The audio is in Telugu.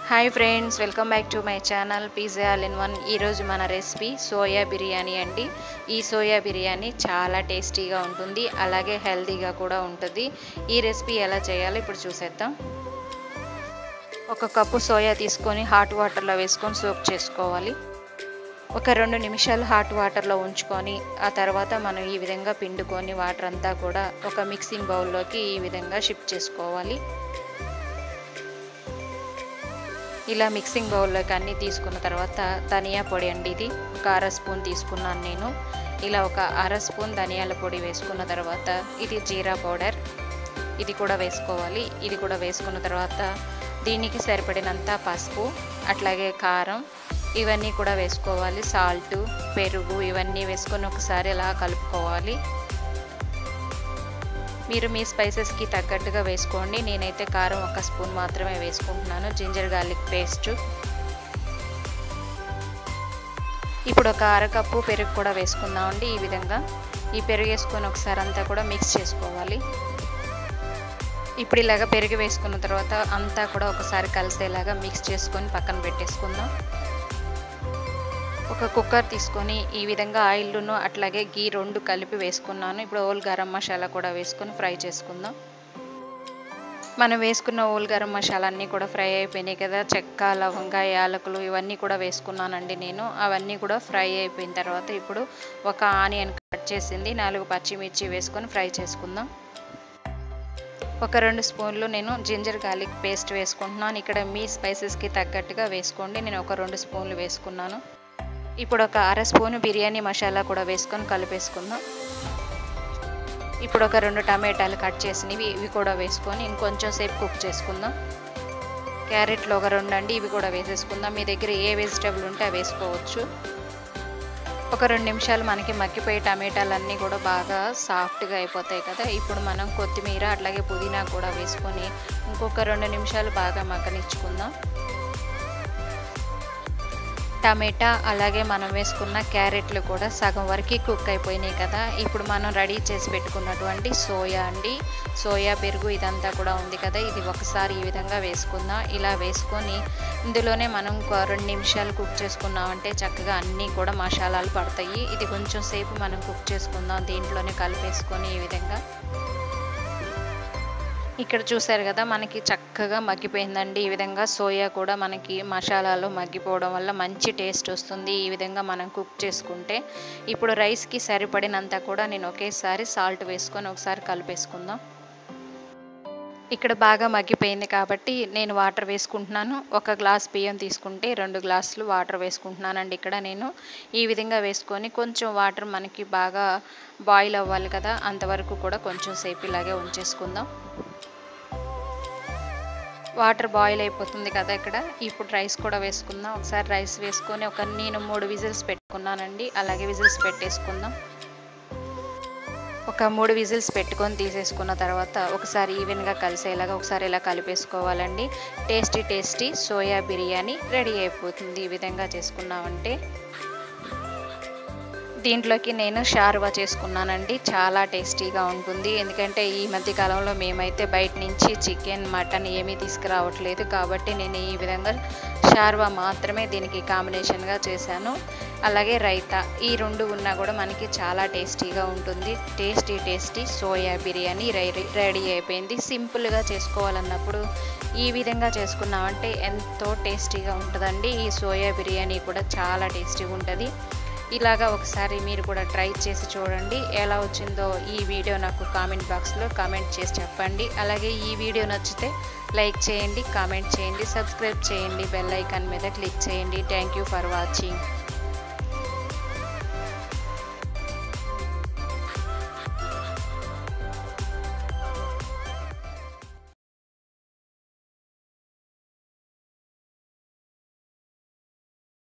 hi friends welcome back to my channel pizza all in one ఈరోజు మన రెసిపీ సోయా బిర్యానీ అండి ఈ సోయా బిర్యానీ చాలా టేస్టీగా ఉంటుంది అలాగే హెల్తీగా కూడా ఉంటుంది ఈ రెసిపీ ఎలా చేయాలో ఇప్పుడు చూసేద్దాం ఒక కప్పు సోయా తీసుకొని హాట్ వాటర్లో వేసుకొని సోక్ చేసుకోవాలి ఒక రెండు నిమిషాలు హాట్ వాటర్లో ఉంచుకొని ఆ తర్వాత మనం ఈ విధంగా పిండుకొని వాటర్ అంతా కూడా ఒక మిక్సింగ్ బౌల్లోకి ఈ విధంగా షిఫ్ట్ చేసుకోవాలి ఇలా మిక్సింగ్ బౌల్లోకి అన్నీ తీసుకున్న తర్వాత ధనియా పొడి అండి ఇది ఒక అర స్పూన్ తీసుకున్నాను నేను ఇలా ఒక అర స్పూన్ ధనియాల పొడి వేసుకున్న తర్వాత ఇది జీరా పౌడర్ ఇది కూడా వేసుకోవాలి ఇది కూడా వేసుకున్న తర్వాత దీనికి సరిపడినంత పసుపు అట్లాగే కారం ఇవన్నీ కూడా వేసుకోవాలి సాల్ట్ పెరుగు ఇవన్నీ వేసుకొని ఒకసారి ఇలా కలుపుకోవాలి మీరు మీ స్పైసెస్కి తగ్గట్టుగా వేసుకోండి నేనైతే కారం ఒక స్పూన్ మాత్రమే వేసుకుంటున్నాను జింజర్ గార్లిక్ పేస్ట్ ఇప్పుడు ఒక అరకప్పు పెరుగు కూడా వేసుకుందామండి ఈ విధంగా ఈ పెరుగు వేసుకొని ఒకసారి అంతా కూడా మిక్స్ చేసుకోవాలి ఇప్పుడు ఇలాగ పెరుగు వేసుకున్న తర్వాత అంతా కూడా ఒకసారి కలిసేలాగా మిక్స్ చేసుకొని పక్కన పెట్టేసుకుందాం ఒక కుక్కర్ తీసుకొని ఈ విధంగా ఆయిల్ను అట్లాగే గీ రెండు కలిపి వేసుకున్నాను ఇప్పుడు ఓల్ గరం మసాలా కూడా వేసుకొని ఫ్రై చేసుకుందాం మనం వేసుకున్న ఓల్ గరం మసాలా అన్నీ కూడా ఫ్రై అయిపోయినాయి కదా చెక్క లవంగా యాలకులు ఇవన్నీ కూడా వేసుకున్నానండి నేను అవన్నీ కూడా ఫ్రై అయిపోయిన తర్వాత ఇప్పుడు ఒక ఆనియన్ కట్ చేసింది నాలుగు పచ్చిమిర్చి వేసుకొని ఫ్రై చేసుకుందాం ఒక రెండు స్పూన్లు నేను జింజర్ గార్లిక్ పేస్ట్ వేసుకుంటున్నాను ఇక్కడ మీ స్పైసెస్కి తగ్గట్టుగా వేసుకోండి నేను ఒక రెండు స్పూన్లు వేసుకున్నాను ఇప్పుడు ఒక అర స్పూను బిర్యానీ మసాలా కూడా వేసుకొని కలిపేసుకుందాం ఇప్పుడు ఒక రెండు టమాటాలు కట్ చేసినవి ఇవి కూడా వేసుకొని ఇంకొంచెం సేపు కుక్ చేసుకుందాం క్యారెట్లు ఒక రెండు అండి ఇవి కూడా వేసేసుకుందాం మీ దగ్గర ఏ వెజిటేబుల్ ఉంటే అవి వేసుకోవచ్చు ఒక రెండు నిమిషాలు మనకి మగ్గిపోయి టమాటాలన్నీ కూడా బాగా సాఫ్ట్గా అయిపోతాయి కదా ఇప్పుడు మనం కొత్తిమీర అట్లాగే పుదీనా కూడా వేసుకొని ఇంకొక రెండు నిమిషాలు బాగా మగ్గనిచ్చుకుందాం టమాటా అలాగే మనం వేసుకున్న క్యారెట్లు కూడా సగం వరకు కుక్ అయిపోయినాయి కదా ఇప్పుడు మనం రెడీ చేసి పెట్టుకున్నటువంటి సోయా అండి సోయా పెరుగు ఇదంతా కూడా ఉంది కదా ఇది ఒకసారి ఈ విధంగా వేసుకుందాం ఇలా వేసుకొని ఇందులోనే మనం రెండు నిమిషాలు కుక్ చేసుకున్నామంటే చక్కగా అన్నీ కూడా మసాలాలు పడతాయి ఇది కొంచెం సేపు మనం కుక్ చేసుకుందాం దీంట్లోనే కలిపేసుకొని ఈ విధంగా ఇక్కడ చూసారు కదా మనకి చక్కగా మగ్గిపోయిందండి ఈ విధంగా సోయా కూడా మనకి మసాలాలో మగ్గిపోవడం వల్ల మంచి టేస్ట్ వస్తుంది ఈ విధంగా మనం కుక్ చేసుకుంటే ఇప్పుడు రైస్కి సరిపడినంత కూడా నేను ఒకేసారి సాల్ట్ వేసుకొని ఒకసారి కలిపేసుకుందాం ఇక్కడ బాగా మగ్గిపోయింది కాబట్టి నేను వాటర్ వేసుకుంటున్నాను ఒక గ్లాస్ బియ్యం తీసుకుంటే రెండు గ్లాసులు వాటర్ వేసుకుంటున్నానండి ఇక్కడ నేను ఈ విధంగా వేసుకొని కొంచెం వాటర్ మనకి బాగా బాయిల్ అవ్వాలి కదా అంతవరకు కూడా కొంచెం సేపు ఇలాగే ఉంచేసుకుందాం వాటర్ బాయిల్ అయిపోతుంది కదా ఇక్కడ ఇప్పుడు రైస్ కూడా వేసుకుందాం ఒకసారి రైస్ వేసుకొని ఒక నేను మూడు విజిల్స్ పెట్టుకున్నానండి అలాగే విజిల్స్ పెట్టేసుకుందాం ఒక మూడు విజిల్స్ పెట్టుకొని తీసేసుకున్న తర్వాత ఒకసారి ఈవెన్గా కలిసేలాగా ఒకసారి ఇలా కలిపేసుకోవాలండి tasty tasty soya biryani ready అయిపోతుంది ఈ విధంగా చేసుకున్నామంటే దీంట్లోకి నేను షార్వా చేసుకున్నానండి చాలా టేస్టీగా ఉంటుంది ఎందుకంటే ఈ మధ్య కాలంలో మేమైతే బయట నుంచి చికెన్ మటన్ ఏమీ తీసుకురావట్లేదు కాబట్టి నేను ఈ విధంగా షార్వా మాత్రమే దీనికి కాంబినేషన్గా చేశాను అలాగే రైతా ఈ రెండు ఉన్నా కూడా మనకి చాలా టేస్టీగా ఉంటుంది tasty tasty soya biryani ready అయిపోయింది సింపుల్గా చేసుకోవాలన్నప్పుడు ఈ విధంగా చేసుకున్నామంటే ఎంతో టేస్టీగా ఉంటుందండి ఈ సోయా బిర్యానీ కూడా చాలా టేస్టీగా ఉంటుంది ఇలాగా ఒకసారి మీరు కూడా ట్రై చేసి చూడండి ఎలా వచ్చిందో ఈ వీడియో నాకు కామెంట్ బాక్స్లో కామెంట్ చేసి చెప్పండి అలాగే ఈ వీడియో నచ్చితే లైక్ చేయండి కామెంట్ చేయండి సబ్స్క్రైబ్ చేయండి బెల్ ఐకాన్ మీద క్లిక్ చేయండి థ్యాంక్ యూ ఫర్ వాచింగ్